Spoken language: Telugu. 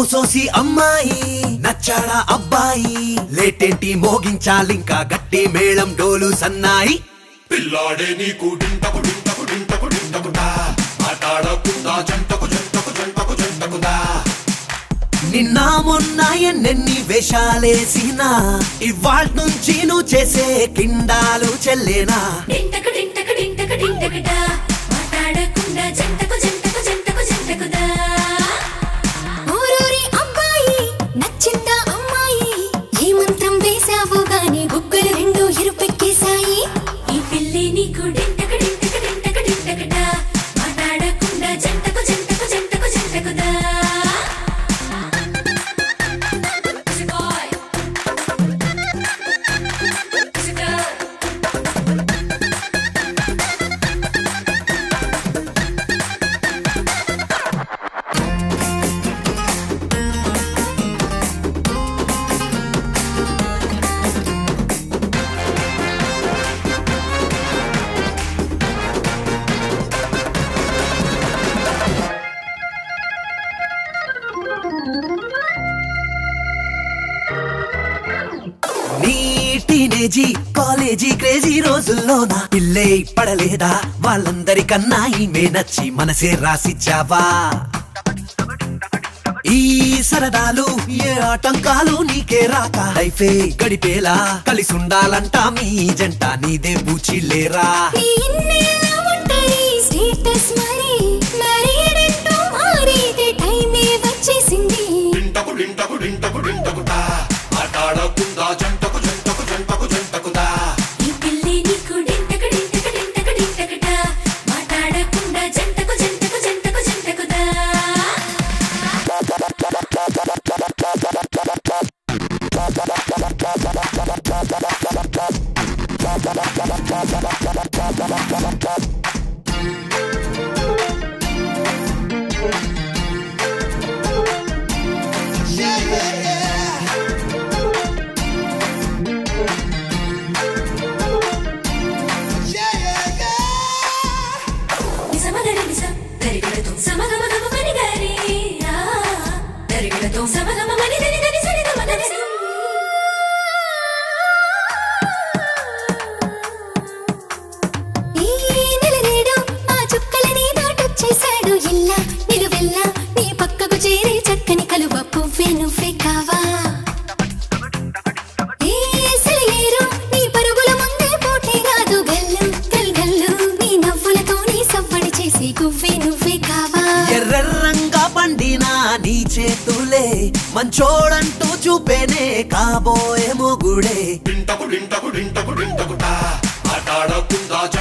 ఓసోసి అమ్మాయి నచ్చాడా అబ్బాయి లేటేంటి మోగించాలింకా గట్టి మేళం డోలు సన్నాయి పిల్లాడే నీకు డింటకు డింటకు డింటకు డింటకుదా మాట్లాడకుండా జంటకు జంటకు జంటకు జంటకుదా నిన్న మొన్న ఎన్నెన్ని వేషాలేసినా ఇవాళ నుంచి నువ్వు చేసే కిండాలు చెల్లేనా డింటకు డింటకు డింటకు డింటకుడా మాట్లాడకుండా జంటకు జంటకు జంటకు జంటకుదా ఊరూరి అబ్బాయి నచ్చిందా అమ్మాయి ఏ మంత్రం వేసావో గాని బుగ్గలు రెండు ఎరుపెక్కేశాయి ఈ పిల్లి నీకు డింటకు డింటకు డింటకు డింటకుడా మాట్లాడకుండా జంటకు జంటకు జంటకు జంటకుదా నీ టీనేజీ కాలేజీ క్రేజీ రోజుల్లోనా పిల్లే పడలేదా వాళ్ళందరికన్నా ఈమె నచ్చి మనసే రాసిచ్చావా ఈ సరదాలు ఏ ఆటంకాలు నీకే రాక లైఫే గడిపేలా కలిసి ఉండాలంట మీ జంట నీదే పూచిల్లేరా నీ ఇన్నేళ్ళ ఒంటరి స్టేటస్ మరి మరేడంటూ మారేదే టైమే వచ్చేసింది డింటకు డింటకు డింటకు డింటకుదా మాట్లాడకుండా జంటకు జంటకు జంటకు జంటకుదా ఈ పిల్లి నీకు డింటకు డింటకు డింటకు డింటకుడా మాట్లాడకుండా జంటకు జంటకు జంటకు జంటకుదా నిజమగరి నిజం దరిగడతో సమగమగమ మని గరి ఆ దరిగడతో సమగమ మని దని దని సరి గమ దని సరి ఈ నెలనేడు ఆ చుక్కలని దాటొచ్చేశాడు ఇల్లా నిలువెల్లా నీ పక్కకు చేరే చక్కని కలువ పువ్వే నువ్వే కావా ఏ సెలయేరు నీ పరుగుల ముందే పోటీ కాదు గల్లు గల్ గల్లు నీ నవ్వులతో నీ సవ్వడి చేసి గువ్వే నువ్వే కావా ఎర్రెర్రంగా పండిన నీ చేతులే మంచోడంటూ చూపేనే కాబోయే మొగుడే డింటకు డింటకు డింటకు డింటకుదా మాట్లాడకుండా జంటకు